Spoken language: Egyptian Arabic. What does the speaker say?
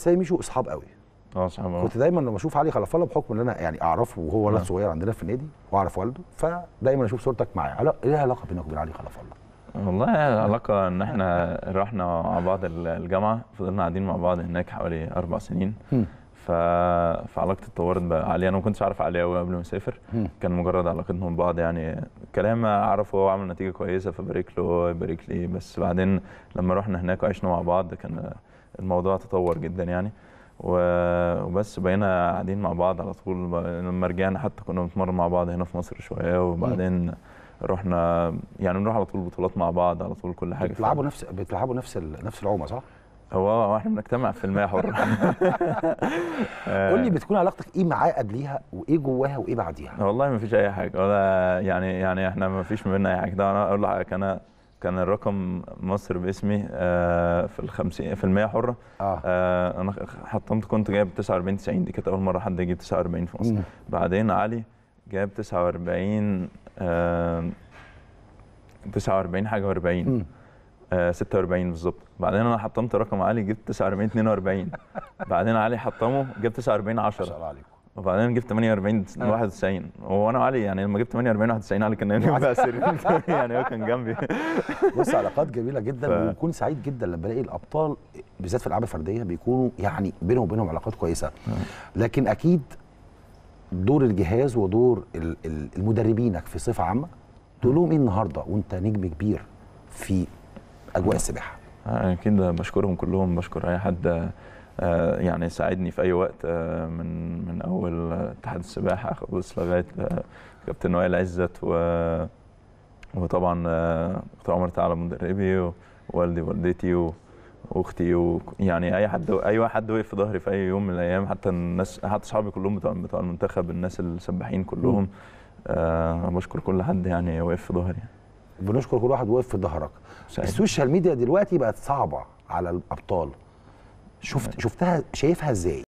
السيد ميشو اصحاب قوي اه صحيح كنت دايما لما اشوف علي خلف الله بحكم ان انا يعني اعرفه وهو ولد نعم. صغير عندنا في النادي واعرف والده فدايما اشوف صورتك معاه علا- ايه العلاقه بينك وبين علي خلف الله؟ والله العلاقة إن إحنا رحنا مع بعض الجامعة فضلنا قاعدين مع بعض هناك حوالي أربع سنين هم. ف... فعلاقتي اتطورت بقى علي أنا ما كنتش أعرف علي أوي قبل ما أسافر هم. كان مجرد علاقتهم ببعض يعني كلام أعرفه هو عمل نتيجة كويسة فبارك له هو يبارك لي بس بعدين لما رحنا هناك وعشنا مع بعض كان الموضوع تطور جدا يعني و- وبس بقينا قاعدين مع بعض على طول ب- لما رجعنا حتى كنا بنتمرن مع بعض هنا في مصر شوية وبعدين رحنا يعني بنروح على طول بطولات مع بعض على طول كل حاجة بتلعبوا نفس بتلعبوا نفس ال... نفس العومه صح؟ هو هو احنا بنجتمع في المياه حر قول لي بتكون علاقتك ايه معاه قبليها وايه جواها وايه بعديها؟ والله ما فيش اي حاجه ولا يعني يعني احنا ما فيش ما بيننا اي حاجه ده انا اقول لك انا كان الرقم مصر باسمي آه، في ال 50 في المية حره اه آه، انا حطمت كنت جايب 49 90 دي كانت اول مره حد يجيب 49 في مصر مم. بعدين علي جاب 49 آه، 49 حاجه و40 مم. آه 46 بالظبط بعدين انا حطمت رقم علي جبت 49 42 بعدين علي حطمه جبت 49 ما 10 شاء الله عليكم وبعدين جبت 48 آه. 91 هو انا وعلي يعني لما جبت 48 91 علي كان نايم بقى سرير يعني هو كان جنبي بص علاقات جميله جدا ف- وبكون سعيد جدا لما بلاقي الابطال بالذات في الالعاب الفرديه بيكونوا يعني بينهم وبينهم علاقات كويسه لكن اكيد دور الجهاز ودور ال- ال- المدربينك في صفه عامه تقول لهم ايه النهارده وانت نجم كبير في اجواء السباحه اكيد بشكرهم كلهم بشكر اي حد آه، يعني ساعدني في اي وقت آه، من من اول آه، اتحاد السباحه خلص لغايه آه، كابتن وائل عزت و وطبعا آه، دكتور عمر تعالى مدربي ووالدي ووالدتي و- واختي و... يعني اي حد اي واحد وقف في ظهري في اي يوم من الايام حتى الناس حتى اصحابي كلهم بتوع بتوع المنتخب الناس السباحين كلهم آه بشكر كل حد يعني وقف في ظهري بنشكر كل واحد واقف في ظهرك سعيد. السوشيال ميديا دلوقتي بقت صعبه على الابطال شفت شفتها شايفها ازاي